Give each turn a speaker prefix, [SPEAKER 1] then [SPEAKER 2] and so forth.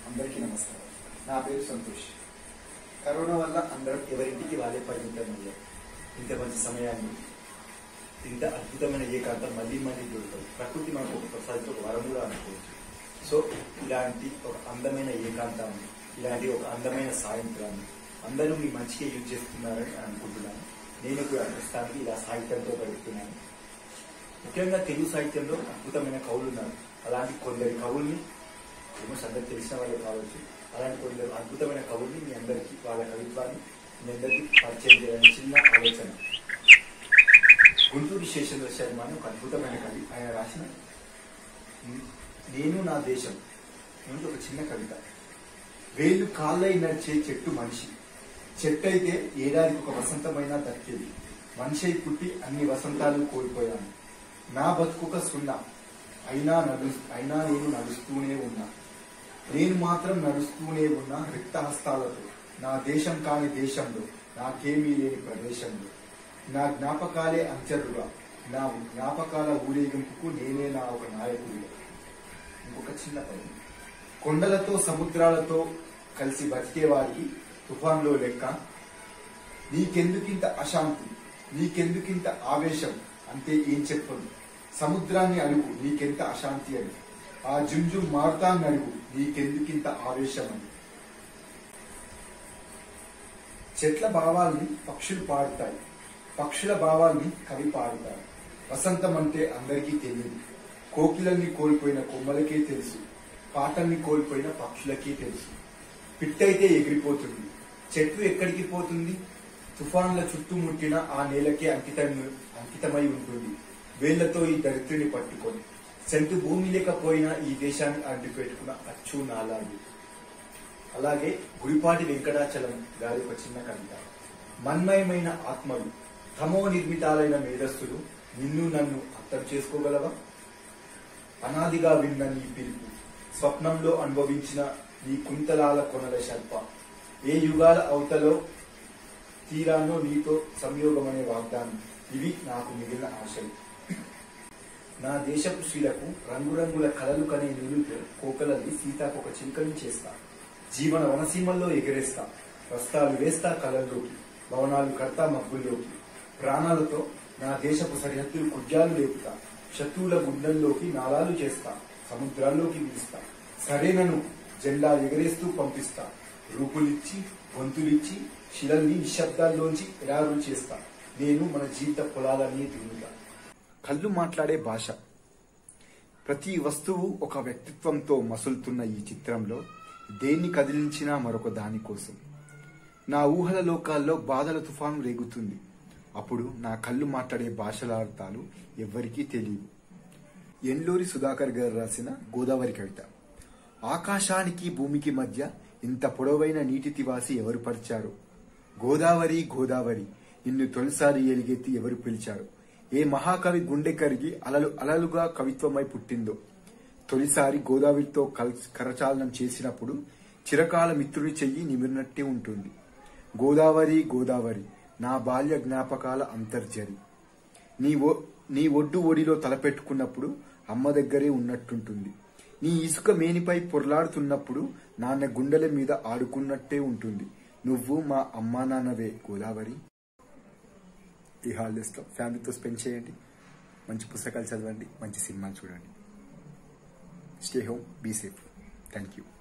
[SPEAKER 1] అందరికీ నమస్కారం నా పేరు సంతోష్ కరోనా వల్ల అందరం ఎవరింటికి వాళ్ళే పరిమితం అయ్యారు ఇంత మంచి సమయాన్ని ఇంత అద్భుతమైన ఏకాంతం మళ్ళీ మళ్ళీ దొరకదు ప్రకృతి మనకు ఒక ప్రసాదించి ఒక వరముగా అనుకోవచ్చు సో ఇలాంటి ఒక అందమైన ఏకాంతాన్ని ఇలాంటి ఒక అందమైన సాయంత్రాన్ని అందరూ మీ మంచిగా యూజ్ చేస్తున్నారని అనుకుంటున్నాను నేను కూడా ప్రస్తుతానికి ఇలా సాహిత్యంతో గడుపుతున్నాను ముఖ్యంగా తెలుగు సాహిత్యంలో అద్భుతమైన కవులు ఉన్నారు అలాంటి కొందరి కవుల్ని ఆల్మోస్ట్ అందరికి తెలిసిన వాళ్ళే కావచ్చు అలాంటి కొందరు అద్భుతమైన కవుల్ని మీ అందరికీ వాళ్ళ కవిత్వాన్ని మీ అందరికీ పరిచయం చేయాలని చిన్న ఆలోచన గుంటూరు శేషేంద్ర శర్మ అని ఒక అద్భుతమైన కవి ఆయన రాసిన నేను నా దేశం అంటే ఒక చిన్న కవిత వేలు కాళ్ళై నడిచే చెట్టు మనిషి చెట్టు అయితే ఏడాదికి ఒక వసంతమైనా దక్కేది మనిషి అయి పుట్టి అన్ని వసంతాలు కోల్పోయాను నా బతుకుక సున్నా అయినా నడు అయినా నేను నడుస్తూనే ఉన్నా నేను మాత్రం నడుస్తూనే ఉన్నా రిక్తహస్తాలతో నా దేశం కాని దేశంలో నాకేమీ లేని ప్రదేశంలో నా జ్ఞాపకాలే అంచెలుగా నా జ్ఞాపకాల ఊరేగింపుకు నేనే నా ఒక నాయకుడిగా ఇంకొక చిన్న పని కొండలతో సముద్రాలతో కలిసి బతికేవారికి తుఫాన్లో లెక్క నీకెందుకింత అశాంతి నీకెందుకింత ఆవేశం అంటే ఏం చెప్పదు సముద్రాన్ని అడుగు నీకెంత అశాంతి అని ఆ జుంజుం మారుతాన్ని అడుగు నీకెందుకింత ఆవేశం అని చెట్ల భావాల్ని పక్షులు పాడుతాయి పక్షుల భావాల్ని కవి పాడుతారు వసంతం అంటే అందరికీ తెలియదు కోకిలల్ని కోల్పోయిన కొమ్మలకే తెలుసు పాటల్ని కోల్పోయిన పక్షులకే తెలుసు పిట్టయితే ఎగిరిపోతుంది చెట్టు ఎక్కడికి పోతుంది తుఫాన్ల చుట్టుముట్టిన ఆ నేలకే అంకితం అంకితమై ఉంటుంది వేళ్లతో ఈ దరిద్రుని పట్టుకొని సెంటు భూమి లేకపోయినా ఈ దేశాన్ని అడ్డుపెట్టుకున్న అచ్చు నాలాగు అలాగే గుడిపాటి వెంకటాచలం గారి ఒక చిన్న కవిత మన్మయమైన ఆత్మలు తమో నిర్మితాలైన మేధస్సులు నిన్ను నన్ను అర్థం చేసుకోగలవా అనాదిగా విన్న నీ పిలుపు స్వప్నంలో అనుభవించిన నీ కుంతలాల కొనల శర్ప ఏ యుగాల అవతలో తీరానో నీతో సంయోగమనే వాగ్దానం ఇవి నాకు మిగిలిన ఆశలు నా దేశపు స్త్రీలకు రంగురంగుల కలలు కనే నిలుపు కోకలల్లి సీతాకొక చిలుకని చేస్తా జీవన వనసీమల్లో ఎగరేస్తా రస్తాలు వేస్తా కలల్లోకి భవనాలు కడతా మబ్బుల్లోకి ప్రాణాలతో నా దేశపు సరిహద్దులు కుజ్జాలు లేపుతా శత్రువుల గుండెల్లోకి నాళాలు చేస్తా సముద్రాల్లోకి పిలుస్తా సరేనను జెండా ఎగరేస్తూ పంపిస్తా రూపులిచ్చి గొంతులిచ్చి శిలల్ని నిశ్శబ్దాల్లోంచి ఎడారులు చేస్తా నేను మన జీవిత పొలాలన్నీ తిరుగుతా కళ్ళు మాట్లాడే భాష ప్రతి వస్తువు ఒక వ్యక్తిత్వంతో మసులుతున్న ఈ చిత్రంలో దేన్ని కదిలించినా మరొక దాని కోసం నా ఊహల లోకాల్లో బాధల తుఫాను రేగుతుంది అప్పుడు నా కళ్ళు మాట్లాడే భాషల అర్థాలు ఎవ్వరికీ తెలియవు ఎండ్లూరి సుధాకర్ గారు రాసిన గోదావరి కవిత ఆకాశానికి భూమికి మధ్య ఇంత పొడవైన నీటి తివాసి ఎవరు పరిచారు గోదావరి గోదావరి నిన్ను తొలిసారి ఎలిగెత్తి ఎవరు పిలిచారు ఏ మహాకవి గుండె కరిగి అలలు అలలుగా కవిత్వమై పుట్టిందో తొలిసారి గోదావరితో కల్- కరచాలనం చేసినప్పుడు చిరకాల మిత్రుడి చెయ్యి నిమిరినట్టే ఉంటుంది గోదావరి గోదావరి నా బాల్య జ్ఞాపకాల అంతర్జరి నీ ఒ- నీ ఒడ్డు ఒడిలో తలపెట్టుకున్నప్పుడు అమ్మ దగ్గరే ఉన్నట్టుంటుంది నీ ఇసుక మేనిపై పొర్లాడుతున్నప్పుడు నాన్న గుండెల మీద ఆడుకున్నట్టే ఉంటుంది నువ్వు మా అమ్మా నాన్నవే గోదావరి ఈ హాలిడేస్లో ఫ్యామిలీతో స్పెండ్ చేయండి మంచి పుస్తకాలు చదవండి మంచి సినిమాలు చూడండి stay home be safe thank you